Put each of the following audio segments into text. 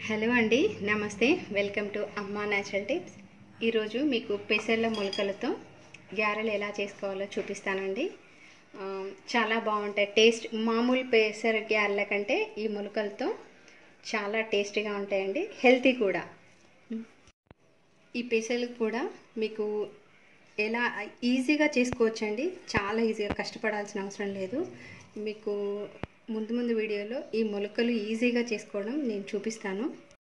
Hello అండి నమస్తే welcome to Amma natural tips ఈరోజు మీకు పెసర్ల మొలకలతో గ్యారెలు ఎలా చేసుకోవాలో చూపిస్తానండి ఆ, చాలా బాగుంటాయి టేస్ట్ మామూలు పెసర గ్యారెల కంటే ఈ మొలకలతో చాలా టేస్టీగా ఉంటాయండి హెల్తీ కూడా ఈ పెసలు కూడా మీకు ఎలా ఈజీగా చేసుకోవచ్చండి చాలా ఈజీగా కష్టపడాల్సిన అవసరం లేదు మీకు ముందు ముందు వీడియోలో ఈ మొలకలు ఈజీగా చేసుకోవడం నేను చూపిస్తాను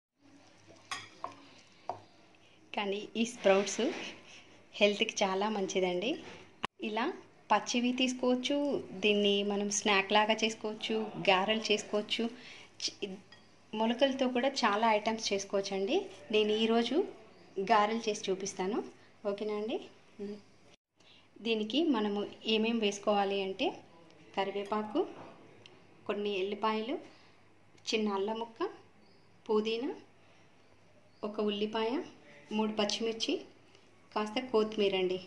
కానీ ఈ స్ప్రౌట్స్ హెల్త్కి చాలా మంచిదండి ఇలా పచ్చివి తీసుకోవచ్చు దీన్ని మనం స్నాక్ లాగా చేసుకోవచ్చు గారెలు చేసుకోవచ్చు చి- మొలకలతో కూడా చాలా ఐటమ్స్ చేసుకోవచ్చండి నేను ఈరోజు గారెలు చేసి చూపిస్తాను ఓకేనా అండి ఉమ్. దీనికి మనము ఏమేమి వేసుకోవాలి అంటే కరివేపాకు కొన్ని ఎల్లిపాయలు చిన్న అల్లం ముక్క పుదీనా ఒక ఉల్లిపాయ మూడు పచ్చిమిర్చి కాస్త కొత్తిమీర అండి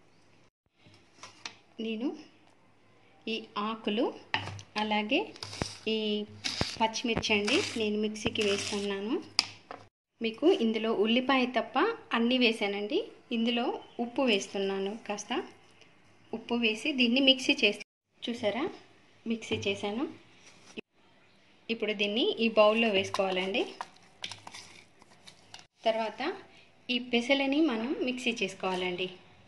నేను ఈ ఆకులు అలాగే ఈ పచ్చిమిర్చి అండి నేను మిక్సీకి వేస్తున్నాను మీకు ఇందులో ఉల్లిపాయ తప్ప అన్నీ వేసానండి ఇందులో ఉప్పు వేస్తున్నాను కాస్త ఉప్పు వేసి దీన్ని మిక్సీ చేసి చూసారా మిక్సీ చేశాను ఇప్పుడు దీన్ని ఈ బౌల్లో వేసుకోవాలండి తర్వాత ఈ పెసలని మనం మిక్సీ చేసుకోవాలండి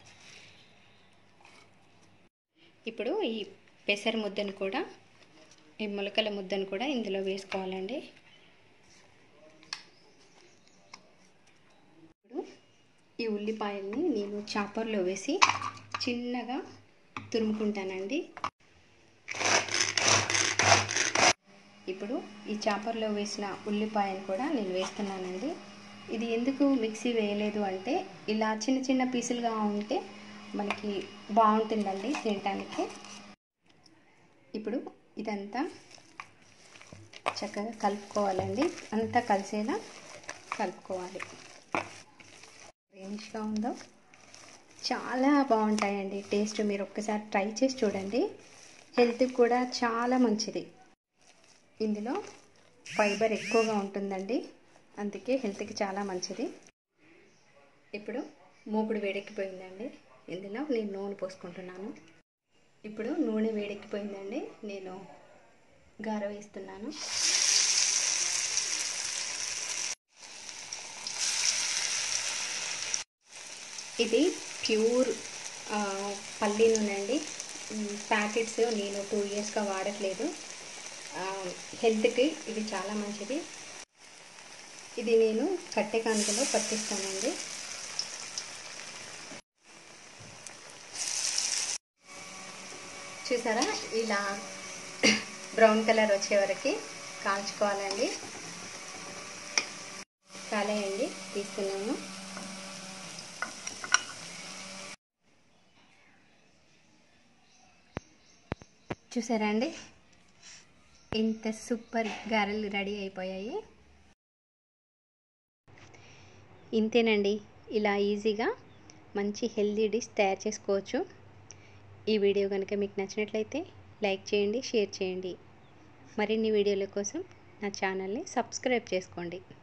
ఇప్పుడు ఈ పెసర ముద్దను కూడా ఈ మొలకల ముద్దను కూడా ఇందులో వేసుకోవాలండి ఇప్పుడు ఈ ఉల్లిపాయల్ని నేను చాపర్లో వేసి చిన్నగా తురుముకుంటానండి ఇప్పుడు ఈ చాపర్లో వేసిన ఉల్లిపాయను కూడా నేను వేస్తున్నానండి ఇది ఎందుకు మిక్సీ వేయలేదు అంటే ఇలా చిన్న చిన్న పీసులుగా ఉంటే మనకి బాగుంటుందండి తినటానికి ఇప్పుడు ఇదంతా చక్కగా కలుపుకోవాలండి అంతా కలిసేలా కలుపుకోవాలి రేంజ్గా ఉందో చాలా బాగుంటాయండి టేస్ట్ మీరు ఒక్కసారి ట్రై చేసి చూడండి హెల్త్కి కూడా చాలా మంచిది ఇందులో ఫైబర్ ఎక్కువగా ఉంటుందండి అందుకే హెల్త్కి చాలా మంచిది ఇప్పుడు మూకుడు వేడెక్కిపోయిందండి ఇందులో నేను నూనె పోసుకుంటున్నాను ఇప్పుడు నూనె వేడెక్కిపోయిందండి నేను గార వేస్తున్నాను ఇది ప్యూర్ ఆ, పల్లి నూనె అండి మ్, ప్యాకెట్స్ నేను టూ ఇయర్స్గా వాడట్లేదు ఆ, హెల్త్కి ఇది చాలా మంచిది ఇది నేను కట్టె కానుకలో పట్టిస్తానండి చూసారా ఇలా బ్రౌన్ కలర్ వచ్చే వరకు కాల్చుకోవాలండి కాలేయండి తీస్తున్నాను చూసారా అండి ఇంత సూపర్ గారెలు రెడీ అయిపోయాయి ఇంతేనండి ఇలా ఈజీగా మంచి హెల్దీ డిష్ తయారు చేసుకోవచ్చు ఈ వీడియో కనుక మీకు నచ్చినట్లయితే లైక్ చేయండి షేర్ చేయండి మరిన్ని వీడియోల కోసం నా ఛానల్ని సబ్స్క్రైబ్ చేసుకోండి